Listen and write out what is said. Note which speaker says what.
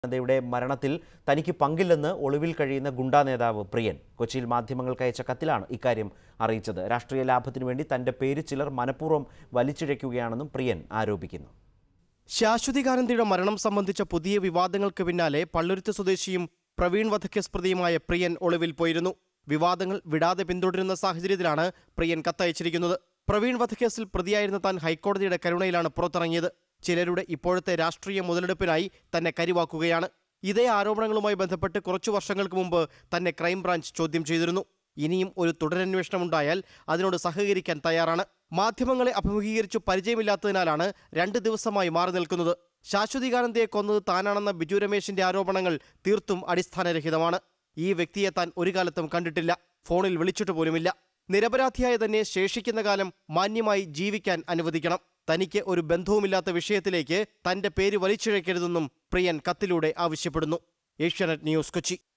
Speaker 1: യുടെ മരണത്തിൽ തനിക്ക് പങ്കില്ലെന്ന് ഒളിവിൽ കഴിയുന്ന ഗുണ്ടാ നേതാവ് പ്രിയൻ കൊച്ചിയിൽ മാധ്യമങ്ങൾക്ക് അയച്ച കത്തിലാണ് ഇക്കാര്യം അറിയിച്ചത് രാഷ്ട്രീയ ലാഭത്തിനു വേണ്ടി തന്റെ പേര് ചിലർ മനഃപൂർവ്വം വലിച്ചിഴയ്ക്കുകയാണെന്നും പ്രിയൻ ആരോപിക്കുന്നു
Speaker 2: ശാശ്വതികാനന്ദയുടെ മരണം സംബന്ധിച്ച പുതിയ വിവാദങ്ങൾക്ക് പിന്നാലെ പള്ളുരുത്ത് സ്വദേശിയും പ്രവീൺ വധക്കേസ് പ്രതിയുമായ പ്രിയൻ ഒളിവിൽ പോയിരുന്നു വിവാദങ്ങൾ വിടാതെ പിന്തുടരുന്ന സാഹചര്യത്തിലാണ് പ്രിയൻ കത്തയച്ചിരിക്കുന്നത് പ്രവീൺ വധക്കേസിൽ പ്രതിയായിരുന്ന താൻ ഹൈക്കോടതിയുടെ കരുണയിലാണ് പുറത്തിറങ്ങിയത് ചിലരുടെ ഇപ്പോഴത്തെ രാഷ്ട്രീയ മുതലെടുപ്പിനായി തന്നെ കരിവാക്കുകയാണ് ഇതേ ആരോപണങ്ങളുമായി ബന്ധപ്പെട്ട് കുറച്ചു വർഷങ്ങൾക്ക് മുമ്പ് തന്നെ ക്രൈംബ്രാഞ്ച് ചോദ്യം ചെയ്തിരുന്നു ഇനിയും ഒരു തുടരന്വേഷണമുണ്ടായാൽ അതിനോട് സഹകരിക്കാൻ തയ്യാറാണ് മാധ്യമങ്ങളെ അഭിമുഖീകരിച്ചു പരിചയമില്ലാത്തതിനാലാണ് രണ്ട് ദിവസമായി മാറി നിൽക്കുന്നത് ശാശ്വതികാനന്ദയെ കൊന്നത് താനാണെന്ന ബിജു രമേശിന്റെ ആരോപണങ്ങൾ തീർത്തും അടിസ്ഥാനരഹിതമാണ് ഈ വ്യക്തിയെ താൻ ഒരു കാലത്തും കണ്ടിട്ടില്ല ഫോണിൽ വിളിച്ചിട്ട് പോലുമില്ല നിരപരാധിയായ തന്നെ ശേഷിക്കുന്ന കാലം മാന്യമായി ജീവിക്കാൻ അനുവദിക്കണം തനിക്ക് ഒരു ബന്ധവുമില്ലാത്ത വിഷയത്തിലേക്ക് തന്റെ പേര് വലിച്ചിഴക്കരുതെന്നും പ്രിയൻ കത്തിലൂടെ ആവശ്യപ്പെടുന്നു ഏഷ്യാനെറ്റ് ന്യൂസ് കൊച്ചി